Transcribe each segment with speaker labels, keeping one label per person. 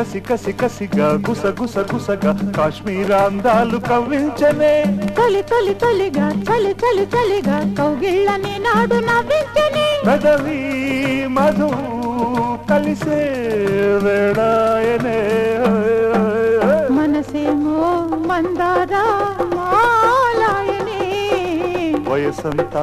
Speaker 1: కసి కసి కసిగా గుస గుస గుసగా కాశ్మీర అందాలు కవ్వించనే
Speaker 2: తొలి తొలి తొలిగా చలి చలి చలిగా కౌగిళ్ళని నాడు నవ్వించని
Speaker 1: పెదవి మధు కలిసే వేడాయనే
Speaker 2: మనసేమో మందార మాలాయనే
Speaker 1: వయసంతా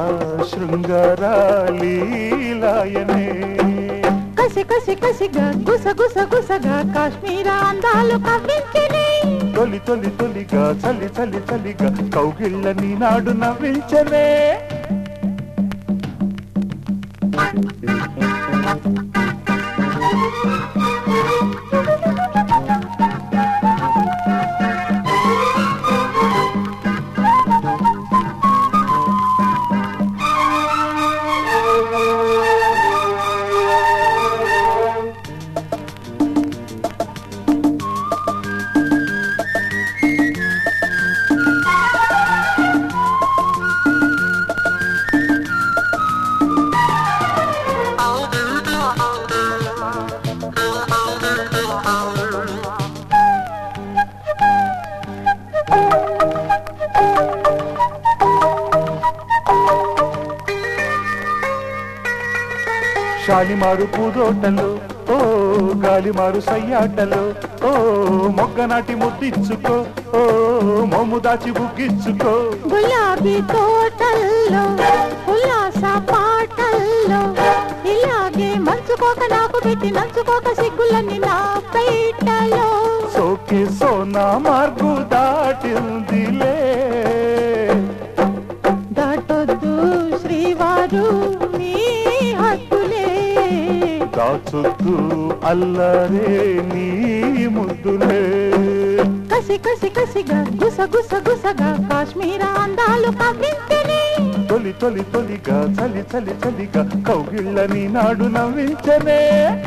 Speaker 1: శృంగారాలీలాయనే
Speaker 2: కసి కసి కసిగా గుస గుస గుసగా కాశ్మీర అందాలు కవ్వించని
Speaker 1: తొలి తొలి తొలిగా చలి చలి చలిగా కౌగిళ్ళని నాడు నవ్వించనే శాలిమారు పూదోటలు ఓ గాలిమారు సయ్యాటలు ఓ మొగ్గనాటి ముద్దిచ్చుకో ఓ మొమ్ము దాచి బుగ్గిచ్చుకో
Speaker 2: గులాబీ తోటల్లో ఉల్లాస పాటల్లో ఇలాగే మంచుకోక నాకు పెట్టి నంచుకోక సిగ్గులని నా పైటలో
Speaker 1: సోకి సోనా మార్గు దాటిందిలే
Speaker 2: దాటొద్దు శ్రీవారు మీ హద్దులే
Speaker 1: దాచుద్దు అల్లరే నీ ముద్దులే
Speaker 2: కసి కసి కసిగా గుస గుస గుసగా కాశ్మీర అందాలు కవ్వించని
Speaker 1: తొలి తొలి తొలిగా చలి చలి చలిగా కౌగిళ్ళని నాడు నవ్వించనే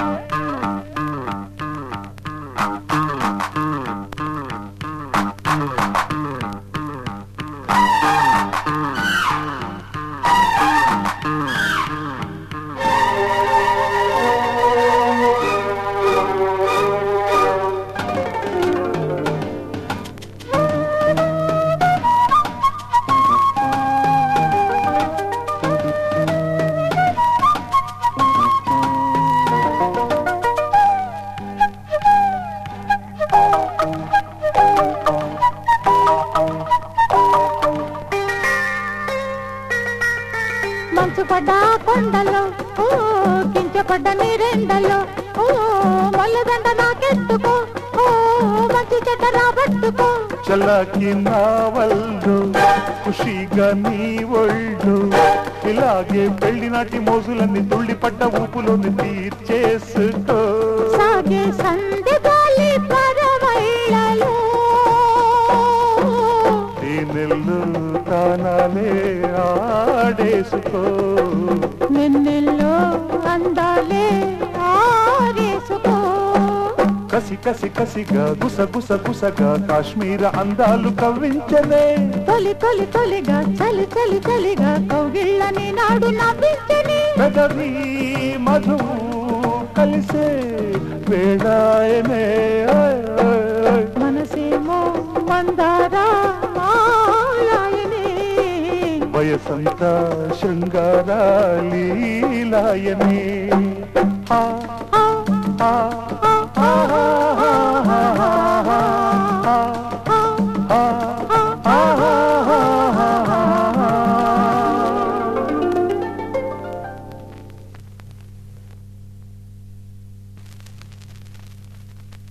Speaker 2: మంచు పడ్డ కొండలో ఓ కించపడ్డ నీరెండలో ఓ మల్లదండ నాకెత్తుకో ఓ మంచి చెడ్డ రాబట్టుకో
Speaker 1: చల్లకి నా వల్లు ఖుషిగా నీ ఒళ్ళు ఇలాగే పెళ్లి నాటి మోజులన్నీ తుళ్ళిపడ్డ ఊపులోని తీర్చేసుకో
Speaker 2: సాగే సంధి గాలి పరవళ్ళలో
Speaker 1: ఈ నెల్లు తానాలే ఆడేసుకో
Speaker 2: వెన్నెల్లో అందాలే ఆరేసుకో
Speaker 1: కసి కసి కసిగా గుస గుస గుసగా కాశ్మీర అందాలు కవ్వించనే
Speaker 2: తొలి తొలి తొలిగా చలి చలి చలిగా కౌగిళ్ళని నాడు నవ్వించని
Speaker 1: పెదవి మధు కలిసే వేడాయనే ఆయ్, ఆయ్, ఆయ్.
Speaker 2: మనసేమో మందారా మాలాయనే
Speaker 1: వయసంతా శృంగారాలీలాయనే ఆ
Speaker 2: ఆ
Speaker 1: ఆ